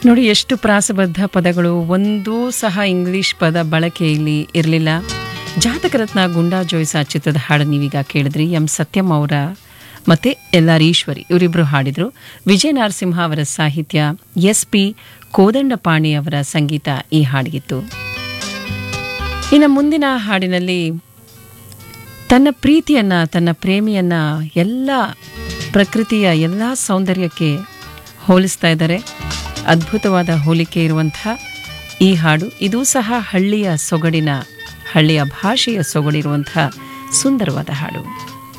ನೋಡಿ ಎಷ್ಟು ಪ್ರಾಸಬದ್ಧ ಪದಗಳು ಒಂದೂ ಸಹ ಇಂಗ್ಲಿಷ್ ಪದ ಬಳಕೆಯಲ್ಲಿ ಇರಲಿಲ್ಲ ಜಾತಕರತ್ನ ಗುಂಡಾ ಜೋಯ್ಸ ಚಿತ್ರದ ಹಾಡು ನೀವೀಗ ಕೇಳಿದ್ರಿ ಎಂ ಸತ್ಯಂ ಅವರ ಮತ್ತೆ ಎಲ್ ಆರ್ ಈಶ್ವರಿ ಇವರಿಬ್ಬರು ಹಾಡಿದರು ವಿಜಯ ನರಸಿಂಹ ಅವರ ಸಾಹಿತ್ಯ ಎಸ್ ಪಿ ಕೋದಂಡಪಾಣಿ ಅವರ ಸಂಗೀತ ಈ ಹಾಡಿಗಿತ್ತು ಇನ್ನು ಮುಂದಿನ ಹಾಡಿನಲ್ಲಿ ತನ್ನ ಪ್ರೀತಿಯನ್ನ ತನ್ನ ಪ್ರೇಮಿಯನ್ನ ಎಲ್ಲ ಪ್ರಕೃತಿಯ ಎಲ್ಲ ಸೌಂದರ್ಯಕ್ಕೆ ಹೋಲಿಸ್ತಾ ಇದ್ದಾರೆ ಅದ್ಭುತವಾದ ಹೋಲಿಕೆ ಇರುವಂಥ ಈ ಹಾಡು ಇದೂ ಸಹ ಹಳ್ಳಿಯ ಸೊಗಡಿನ ಹಳ್ಳಿಯ ಭಾಷೆಯ ಸೊಗಡಿರುವಂಥ ಸುಂದರವಾದ ಹಾಡು